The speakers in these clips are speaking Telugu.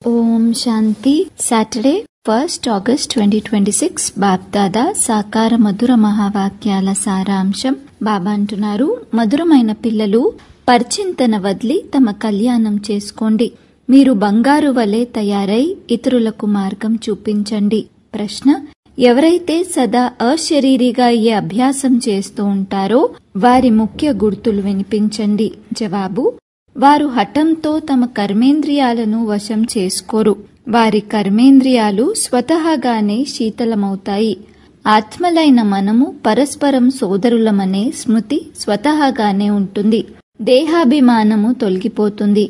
ఓం Shanti Saturday first August twenty twenty six Bapdada సాకార మధుర మహావాక్యాల సారాంశం బాబా అంటున్నారు మధురమైన పిల్లలు పర్చింతన వదిలి తమ కళ్యాణం చేసుకోండి మీరు బంగారు వలె తయారై ఇతరులకు మార్గం చూపించండి ప్రశ్న ఎవరైతే సదా అశరీరిగా ఈ అభ్యాసం చేస్తూ ఉంటారో వారి ముఖ్య గుర్తులు వినిపించండి జవాబు వారు హఠంతో తమ కర్మేంద్రియాలను వశం చేసుకోరు వారి కర్మేంద్రియాలు స్వతహాగానే శీతలమవుతాయి ఆత్మలైన మనము పరస్పరం సోదరులమనే స్మృతి స్వతహాగానే ఉంటుంది దేహాభిమానము తొలగిపోతుంది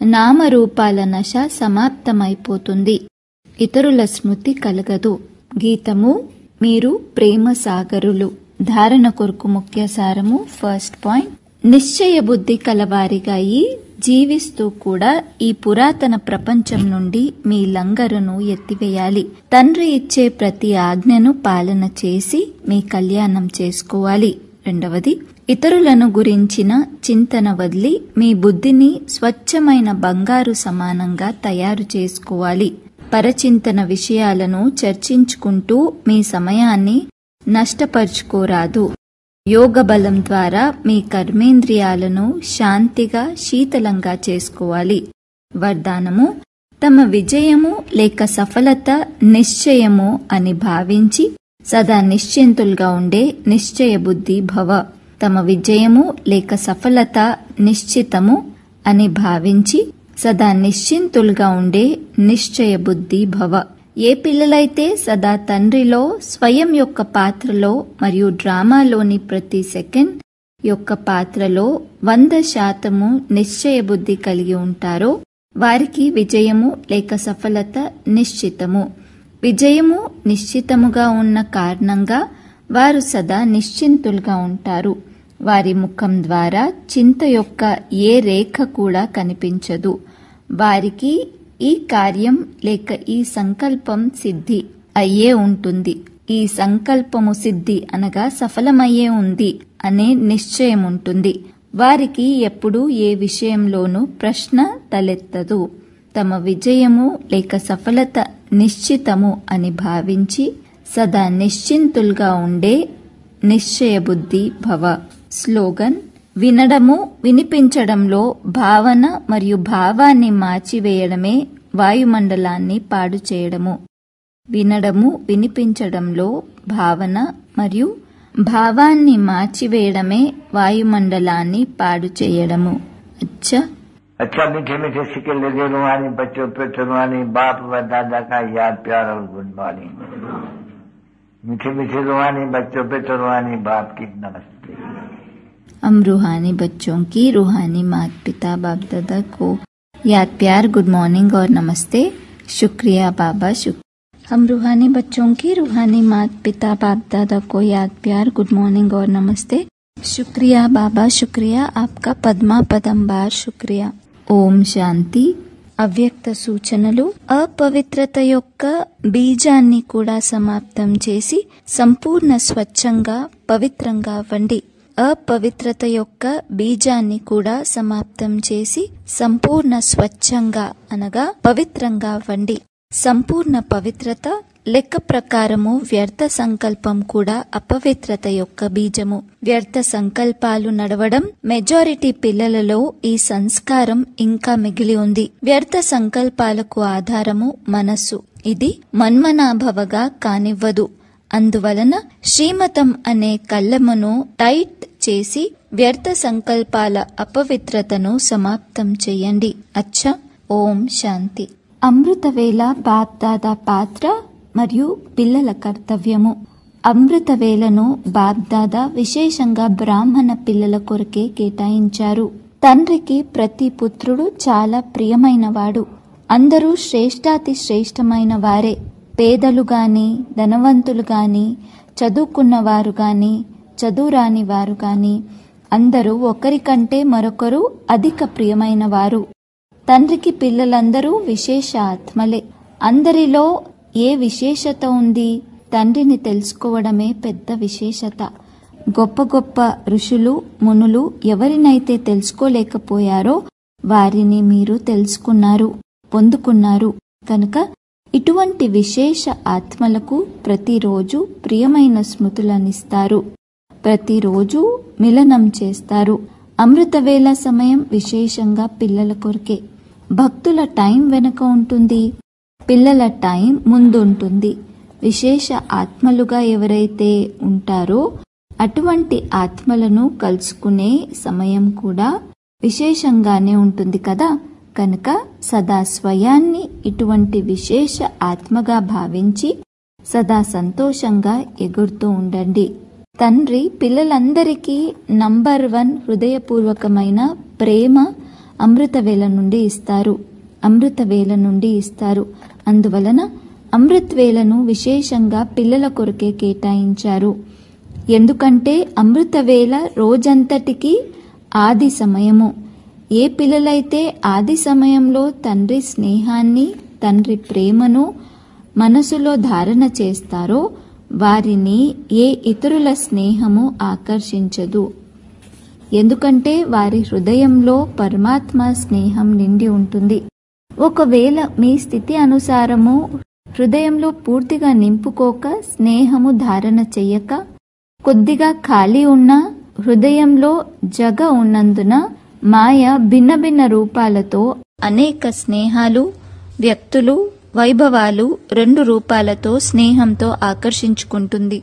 నామరూపాల నశ సమాప్తమైపోతుంది ఇతరుల స్మృతి కలగదు గీతము మీరు ప్రేమ సాగరులు ధారణ కొరకు ముఖ్య సారము ఫస్ట్ పాయింట్ నిశ్చయ బుద్ధి కలవారిగా అయి జీవిస్తూ కూడా ఈ పురాతన ప్రపంచం నుండి మీ లంగరును ఎత్తివేయాలి తండ్రి ఇచ్చే ప్రతి ఆజ్ఞను పాలన చేసి మీ కళ్యాణం చేసుకోవాలి రెండవది ఇతరులను గురించిన చింతన వదిలి మీ బుద్ధిని స్వచ్ఛమైన బంగారు సమానంగా తయారు చేసుకోవాలి పరచింతన విషయాలను చర్చించుకుంటూ మీ సమయాన్ని నష్టపరుచుకోరాదు యోగ బలం ద్వారా మీ కర్మేంద్రియాలను శాంతిగా శీతలంగా చేసుకోవాలి వరదానము తమ విజయము లేక సఫలత నిశ్చయము అని భావించి సదా నిశ్చింతులుగా ఉండే నిశ్చయ బుద్ధి భవ తమ విజయము లేక సఫలత నిశ్చితము అని భావించి సదా నిశ్చింతులుగా ఉండే నిశ్చయ బుద్ధి భవ ఏ పిల్లలైతే సదా తండ్రిలో స్వయం యొక్క పాత్రలో మరియు డ్రామాలోని ప్రతి సెకండ్ యొక్క పాత్రలో వంద శాతము నిశ్చయ బుద్ధి కలిగి ఉంటారో వారికి విజయము లేక సఫలత నిశ్చితము విజయము నిశ్చితముగా ఉన్న కారణంగా వారు సదా నిశ్చింతులుగా ఉంటారు వారి ముఖం ద్వారా చింత యొక్క ఏ రేఖ కూడా కనిపించదు వారికి ఈ కార్యం లేక ఈ సంకల్పం సిద్ధి అయ్యే ఉంటుంది ఈ సంకల్పము సిద్ధి అనగా సఫలమయ్యే ఉంది అనే నిశ్చయం ఉంటుంది వారికి ఎప్పుడూ ఏ విషయంలోనూ ప్రశ్న తలెత్తదు తమ విజయము లేక సఫలత నిశ్చితము అని భావించి సదా నిశ్చింతులుగా ఉండే నిశ్చయ బుద్ధి భవ స్లోగన్ వినడము వినిపించడంలో భావన మరియు భావాన్ని మార్చివేయడమే వాయుమండలాన్ని పాడు చేయడము వినడము వినిపించడంలో భావన మరియు భావాన్ని మార్చివేయడమే వాయుమండలాన్ని పాడు చేయడము అచ్చా अच्छा मीठे मीठे सिक्के लगे रुहानी बच्चों पे रुहानी बाप व दादा का याद प्यार और गुड मॉर्निंग मीठे मीठे रुहानी बच्चों पे रुहानी बाप की नमस्ते हम रूहानी बच्चों की रूहानी माता पिता बाप दादा को याद प्यार गुड मॉर्निंग और नमस्ते शुक्रिया बाबा शुक्रिया हम रूहानी बच्चों की रूहानी माता पिता बाप दादा को याद प्यार गुड मॉर्निंग और नमस्ते शुक्रिया बाबा शुक्रिया आपका पद्मा पदंबार शुक्रिया ఓం శాంతి అవ్యక్త సూచనలు అపవిత్రత యొక్క బీజాన్ని కూడా సమాప్తం చేసి సంపూర్ణ స్వచ్ఛంగా పవిత్రంగా అవ్వండి అపవిత్రత యొక్క బీజాన్ని కూడా సమాప్తం చేసి సంపూర్ణ స్వచ్ఛంగా అనగా పవిత్రంగా అవ్వండి సంపూర్ణ పవిత్రత లెక్క ప్రకారము వ్యర్థ సంకల్పం కూడా అపవిత్రత యొక్క బీజము వ్యర్థ సంకల్పాలు నడవడం మెజారిటీ పిల్లలలో ఈ సంస్కారం ఇంకా మిగిలి ఉంది వ్యర్థ సంకల్పాలకు ఆధారము మనస్సు ఇది మన్మనాభవగా కానివ్వదు అందువలన శ్రీమతం అనే కళ్ళమును టైట్ చేసి వ్యర్థ సంకల్పాల అపవిత్రతను సమాప్తం చేయండి అచ్చ ఓం శాంతి అమృతవేళ బాప్దాదా పాత్ర మరియు పిల్లల కర్తవ్యము అమృతవేలను బాబ్దాదా విశేషంగా బ్రాహ్మణ పిల్లల కొరకే కేటాయించారు తండ్రికి ప్రతి పుత్రుడు చాలా ప్రియమైనవాడు అందరూ శ్రేష్టాతి శ్రేష్టమైన వారే పేదలు గాని ధనవంతులు గాని చదువుకున్నవారు గాని చదువురాని వారు గాని అందరూ ఒకరికంటే మరొకరు అధిక ప్రియమైన వారు తండ్రికి పిల్లలందరూ విశేష ఆత్మలే అందరిలో ఏ విశేషత ఉంది తండ్రిని తెలుసుకోవడమే పెద్ద విశేషత గొప్ప గొప్ప ఋషులు మునులు ఎవరినైతే తెలుసుకోలేకపోయారో వారిని మీరు తెలుసుకున్నారు పొందుకున్నారు కనుక ఇటువంటి విశేష ఆత్మలకు ప్రతిరోజు ప్రియమైన స్మృతులనిస్తారు ప్రతిరోజు మిలనం చేస్తారు అమృతవేళ సమయం విశేషంగా పిల్లల కొరకే భక్తుల టైం వెనుక ఉంటుంది పిల్లల టైం ముందుంటుంది విశేష ఆత్మలుగా ఎవరైతే ఉంటారో అటువంటి ఆత్మలను కలుసుకునే సమయం కూడా విశేషంగానే ఉంటుంది కదా కనుక సదా స్వయాన్ని ఇటువంటి విశేష ఆత్మగా భావించి సదా సంతోషంగా ఎగురుతూ ఉండండి తండ్రి పిల్లలందరికీ నంబర్ వన్ హృదయపూర్వకమైన ప్రేమ అమృతవేళ నుండి ఇస్తారు అమృతవేళ నుండి ఇస్తారు అందువలన అమృతవేళను విశేషంగా పిల్లల కొరకే కేటాయించారు ఎందుకంటే అమృతవేళ రోజంతటికి ఆది సమయము ఏ పిల్లలైతే ఆది సమయంలో తండ్రి స్నేహాన్ని తండ్రి ప్రేమను మనసులో ధారణ చేస్తారో వారిని ఏ ఇతరుల స్నేహము ఆకర్షించదు ఎందుకంటే వారి హృదయంలో పరమాత్మ స్నేహం నిండి ఉంటుంది ఒకవేళ మీ స్థితి అనుసారము హృదయంలో పూర్తిగా నింపుకోక స్నేహము ధారణ చెయ్యక కొద్దిగా ఖాళీ ఉన్న హృదయంలో జగ ఉన్నందున మాయ భిన్న భిన్న రూపాలతో అనేక స్నేహాలు వ్యక్తులు వైభవాలు రెండు రూపాలతో స్నేహంతో ఆకర్షించుకుంటుంది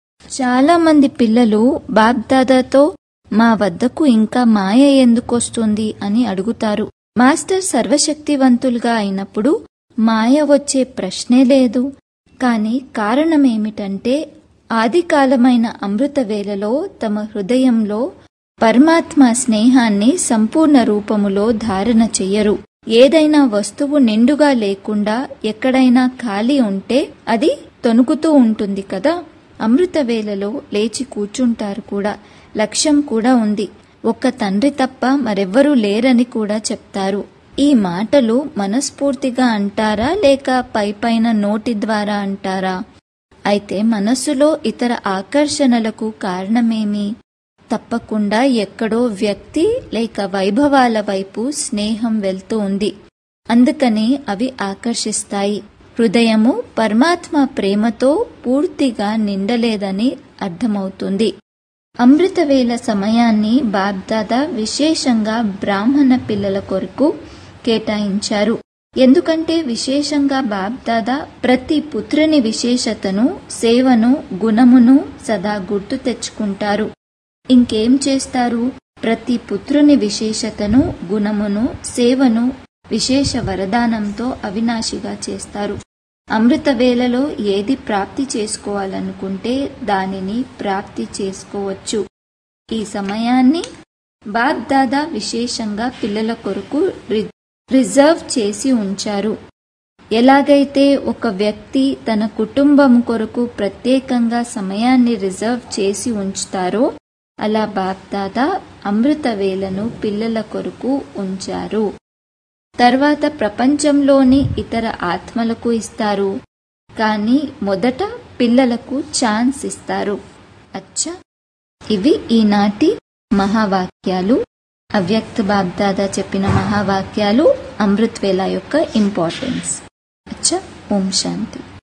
చాలా మంది పిల్లలు బాబ్దాదాతో మా వద్దకు ఇంకా మాయ ఎందుకొస్తుంది అని అడుగుతారు మాస్టర్ సర్వశక్తివంతులుగా అయినప్పుడు మాయ వచ్చే ప్రశ్నే లేదు కాని కారణమేమిటంటే ఆదికాలమైన అమృత వేళలో తమ హృదయంలో పరమాత్మ స్నేహాన్ని సంపూర్ణ రూపములో ధారణ చెయ్యరు ఏదైనా వస్తువు నిండుగా లేకుండా ఎక్కడైనా ఖాళీ ఉంటే అది తొనుకుతూ ఉంటుంది కదా అమృత వేళలో లేచి కూర్చుంటారు కూడా లక్ష్యం కూడా ఉంది ఒక్క తండ్రి తప్ప మరెవ్వరూ లేరని కూడా చెప్తారు ఈ మాటలు మనస్ఫూర్తిగా అంటారా లేక పైపైన నోటి ద్వారా అంటారా అయితే మనస్సులో ఇతర ఆకర్షణలకు కారణమేమి తప్పకుండా ఎక్కడో వ్యక్తి లేక వైభవాల వైపు స్నేహం వెళ్తూ ఉంది అందుకని అవి ఆకర్షిస్తాయి హృదయము పరమాత్మ ప్రేమతో పూర్తిగా నిండలేదని అర్థమవుతుంది అమృతవేళ సమయాన్ని బాబ్దాదా విశేషంగా బ్రాహ్మణ పిల్లల కొరకు కేటాయించారు ఎందుకంటే విశేషంగా బాబ్దాదా ప్రతి పుత్రుని విశేషతను సేవను గుణమును సదా గుర్తు తెచ్చుకుంటారు ఇంకేం చేస్తారు ప్రతి పుత్రుని విశేషతను గుణమును సేవను విశేష వరదానంతో అవినాశిగా చేస్తారు అమృత వేళలో ఏది ప్రాప్తి చేసుకోవాలనుకుంటే దానిని ప్రాప్తి చేసుకోవచ్చు ఈ సమయాన్ని బాగ్దాదా విశేషంగా పిల్లల కొరకు రి- రిజర్వ్ చేసి ఉంచారు ఎలాగైతే ఒక వ్యక్తి తన కుటుంబం కొరకు ప్రత్యేకంగా సమయాన్ని రిజర్వ్ చేసి ఉంచుతారో అలా బాగ్దాదా అమృత వేళను పిల్లల కొరకు ఉంచారు తర్వాత ప్రపంచంలోని ఇతర ఆత్మలకు ఇస్తారు కానీ మొదట పిల్లలకు ఛాన్స్ ఇస్తారు అచ్చా ఇవి ఈనాటి మహావాక్యాలు అవ్యక్త బాగ్దాదా చెప్పిన మహావాక్యాలు అమృత్ వేళ యొక్క ఇంపార్టెన్స్ అచ్చా ఓం శాంతి